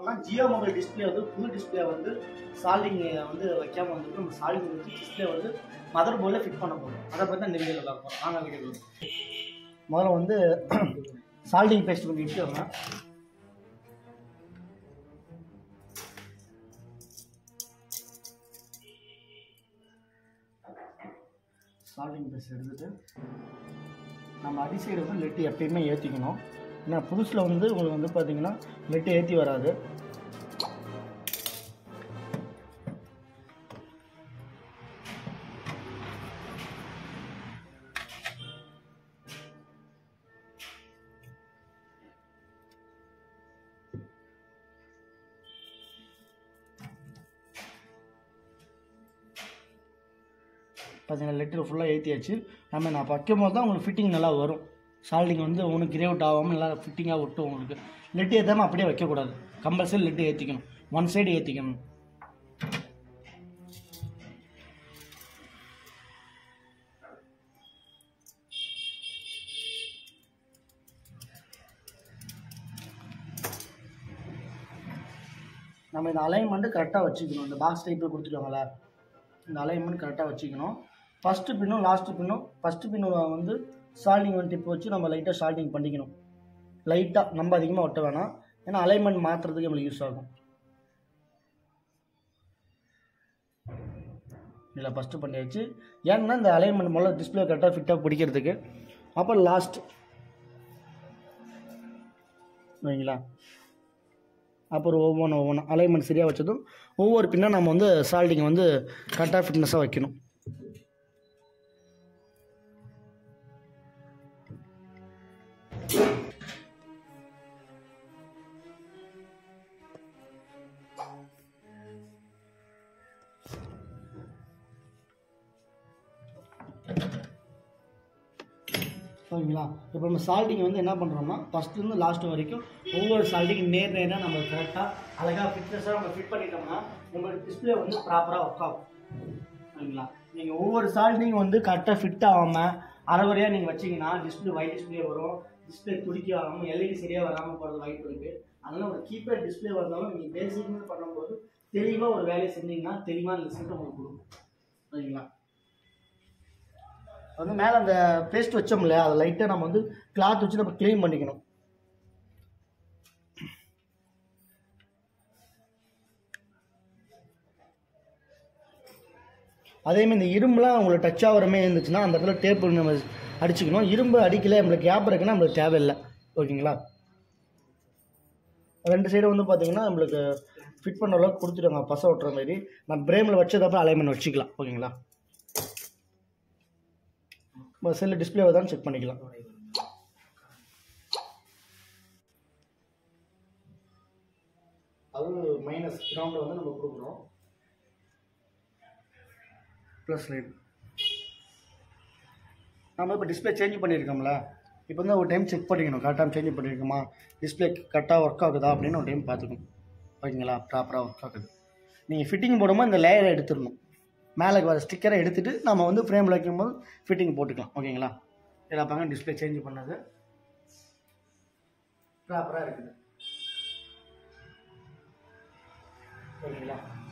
பண்ணோம்னா Jio mobile display வந்து புது டிஸ்பிளே வந்து சால்டிங் வந்து வைக்காம வந்துட்டு நம்ம சால்டிங் வச்சு டிஸ்பிளே வந்து மதர் போர்டில் ஃபிட் பண்ண போகிறோம் அதை பற்றி தான் இந்த வீடியோவில் பார்ப்போம் வாங்க வீடியோ முதல்ல வந்து சால்டிங் பேஸ்ட் கொஞ்சம் இட்டுக்கோங்க சால்டிங் பேஸ்ட் எடுத்துட்டு நம்ம அடி சைடு வந்து லெட்டு எப்பயுமே ஏற்றிக்கணும் ஏன்னா புதுசில் வந்து உங்களுக்கு வந்து பார்த்தீங்கன்னா லெட்டு ஏற்றி வராது பார்த்தீங்கன்னா லெட்டர் ஃபுல்லாக ஏற்றியாச்சு நம்ம நான் வைக்கும் போது தான் உங்களுக்கு ஃபிட்டிங் நல்லா வரும் சால்டிங் வந்து உங்களுக்கு கிரேவுட் ஆகாமல் நல்லா ஃபிட்டிங்காக விட்டும் உங்களுக்கு லெட்டு ஏற்றாமல் அப்படியே வைக்கக்கூடாது கம்பல்சரி லெட்டு ஏற்றிக்கணும் ஒன் சைடு ஏற்றிக்கணும் நம்ம இந்த அலைன்மெண்ட்டு கரெக்டாக வச்சுக்கணும் இந்த பாக்ஸ் டைப்பில் கொடுத்துருவாங்களே இந்த அலைன்மெண்ட் கரெக்டாக வச்சுக்கணும் ஃபஸ்ட்டு பின்னும் லாஸ்ட்டு பின்னும் ஃபஸ்ட்டு பின்னு வந்து சால்டிங் வந்து டிப் வச்சு நம்ம லைட்டாக சால்டிங் பண்ணிக்கணும் லைட்டாக நம்ம அதிகமாக ஒட்ட வேணாம் ஏன்னா அலைன்மெண்ட் மாற்றுறதுக்கு நம்மளுக்கு யூஸ் ஆகும் இதில் ஃபஸ்ட்டு பண்ணியாச்சு ஏன்னா இந்த அலைன்மெண்ட் முதல்ல டிஸ்பிளே கரெக்டாக ஃபிட்டாக பிடிக்கிறதுக்கு அப்போ லாஸ்ட் வைங்களா அப்புறம் ஒவ்வொன்று ஒவ்வொன்று அலைன்மெண்ட் சரியாக வச்சதும் ஒவ்வொரு பின்னாக நம்ம வந்து சால்டிங் வந்து கரெக்டாக ஃபிட்னஸாக வைக்கணும் ஓகேங்களா இப்போ நம்ம சால்ட்டிங் வந்து என்ன பண்ணுறோம்னா ஃபஸ்ட்லேருந்து லாஸ்ட் வரைக்கும் ஒவ்வொரு சால்ட்டிங் நேர் நேராக நம்ம கரெக்டாக அழகாக ஃபிட்னஸாக நம்ம ஃபிட் பண்ணிட்டோம்னா உங்களுக்கு டிஸ்பிளே வந்து ப்ராப்பராக ஒர்க் ஆகும் ஓகேங்களா நீங்கள் ஒவ்வொரு சால்ட்டிங் வந்து கரெக்டாக ஃபிட் ஆகாமல் அரைவரையாக நீங்கள் வச்சிங்கன்னா டிஸ்பிளே ஒயிட் டிஸ்பிளே வரும் டிஸ்பிளே துடிக்க ஆகாமல் எல்இடி சரியாக வராமல் போகிறது வாய்ப்பு இருக்குது அதனால் ஒரு கீபேட் டிஸ்பிளே வந்தாலும் நீங்கள் பேசிக்னு பண்ணும்போது தெளிவாக ஒரு வேலையை செஞ்சீங்கன்னா தெளிவான ரிசல்ட் உங்களுக்கு கொடுக்கும் ஓகேங்களா வந்து மேலே அந்த பேஸ்ட் வச்சோம்ல அதை லைட்டாக நம்ம வந்து கிளாத் வச்சு நம்ம க்ளீன் பண்ணிக்கணும் அதேமாதிரி இந்த இரும்புலாம் உங்களுக்கு டச் ஆகிற மாதிரி இருந்துச்சுன்னா அந்த இடத்துல டேப்பு நம்ம அடிச்சுக்கணும் இரும்பு அடிக்கல நம்மளுக்கு கேப் இருக்குன்னா நம்மளுக்கு தேவையில்லை ஓகேங்களா ரெண்டு சைடு வந்து பார்த்தீங்கன்னா நம்மளுக்கு ஃபிட் பண்ண அளவுக்கு கொடுத்துருவாங்க பசை ஓட்டுற மாதிரி நம்ம பிரேமில் வச்சதப்ப அலைன்மெண்ட் வச்சுக்கலாம் ஓகேங்களா செல்லு டிஸ்பிளே தான் செக் பண்ணிக்கலாம் அது மைனஸ் கிரவுண்டில் வந்து நம்ம கொடுக்குறோம் ப்ளஸ் லைட் நம்ம இப்போ டிஸ்பிளே சேஞ்ச் பண்ணியிருக்கோம்ல இப்போ வந்து ஒரு டைம் செக் பண்ணிக்கணும் கரெக்டாக சேஞ்ச் பண்ணியிருக்கோமா டிஸ்பிளே கரெக்டாக ஒர்க் ஆகுதா அப்படின்னு ஒரு டைம் பார்த்துக்கணும் ஓகேங்களா ப்ராப்பராக ஒர்க் ஆகுது நீங்கள் ஃபிட்டிங் போடும்போது இந்த லேயரை எடுத்துடணும் மேலே வர ஸ்டிக்கரை எடுத்துகிட்டு நம்ம வந்து ஃப்ரேமில் வைக்கும்போது ஃபிட்டிங் போட்டுக்கலாம் ஓகேங்களா இதில் பாருங்க டிஸ்பிளே சேஞ்ச் பண்ணது ப்ராப்பராக இருக்குது ஓகேங்களா